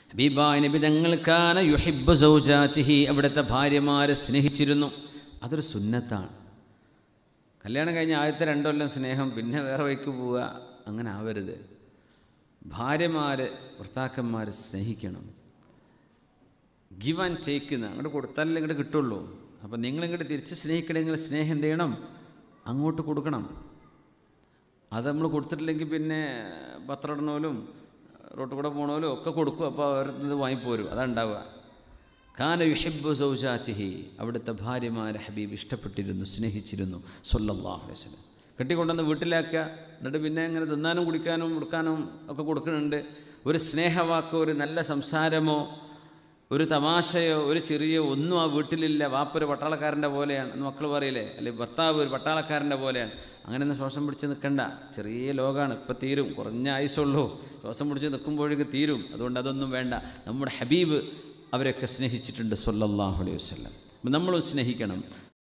ഹബീബായ നബി തങ്ങൾക്കാന യുഹിബ്ബു സൗജാറ്റിഹി അവിടുത്തെ ഭാര്യമാരെ സ്നേഹിച്ചിരുന്നു അതൊരു സുന്നത്താണ് കല്യാണം കഴിഞ്ഞ ആദ്യത്തെ രണ്ടൊല്ലം സ്നേഹം പിന്നെ വേറെ വഴിക്ക് പോവുക അങ്ങനെ ആവരുത് ഭാര്യമാർ ഭർത്താക്കന്മാർ സ്നേഹിക്കണം ഗിവ് ആൻഡ് ടേക്ക് എന്ന് അങ്ങോട്ട് കൊടുത്താലല്ലേ ഇങ്ങോട്ട് കിട്ടുള്ളൂ അപ്പം നിങ്ങളിങ്ങോട്ട് തിരിച്ച് സ്നേഹിക്കണമെങ്കിൽ സ്നേഹം എന്ത് ചെയ്യണം അങ്ങോട്ട് കൊടുക്കണം അത് നമ്മൾ കൊടുത്തിട്ടില്ലെങ്കിൽ പിന്നെ പത്രം ഇടണോലും റോട്ടിൽ കൂടെ പോണോലും ഒക്കെ കൊടുക്കും അപ്പോൾ അവരുടെ വാങ്ങിപ്പോരും അതാണ്ടാവുക കാന യുഹിബ് സൗജാറ്റിഹി അവിടുത്തെ ഭാര്യമാരെ ഹബീബ് ഇഷ്ടപ്പെട്ടിരുന്നു സ്നേഹിച്ചിരുന്നു സൊല്ലാഹു വസ്ലം കെട്ടിക്കൊണ്ടുവന്ന് വീട്ടിലാക്കുക എന്നിട്ട് പിന്നെ ഇങ്ങനെ തിന്നാനും കുടിക്കാനും കൊടുക്കാനും ഒക്കെ കൊടുക്കുന്നുണ്ട് ഒരു സ്നേഹവാക്കോ ഒരു നല്ല സംസാരമോ ഒരു തമാശയോ ഒരു ചെറിയ ഒന്നും ആ വീട്ടിലില്ല വാപ്പ ഒരു പട്ടാളക്കാരൻ്റെ പോലെയാണ് എന്ന് മക്കൾ പറയില്ലേ അല്ലെങ്കിൽ ഭർത്താവ് ഒരു പട്ടാളക്കാരൻ്റെ പോലെയാണ് അങ്ങനെയൊന്നും ശ്വാസം പിടിച്ച് നിൽക്കണ്ട ചെറിയ ലോകമാണ് ഇപ്പം തീരും കുറഞ്ഞ ആയുസുള്ളൂ ശ്വാസം പിടിച്ച് നിൽക്കുമ്പോഴേക്ക് തീരും അതുകൊണ്ട് അതൊന്നും വേണ്ട നമ്മുടെ ഹബീബ് അവരൊക്കെ സ്നേഹിച്ചിട്ടുണ്ട് സല്ലല്ലാഹു അലൈഹി വസല്ലം അപ്പം നമ്മളും സ്നേഹിക്കണം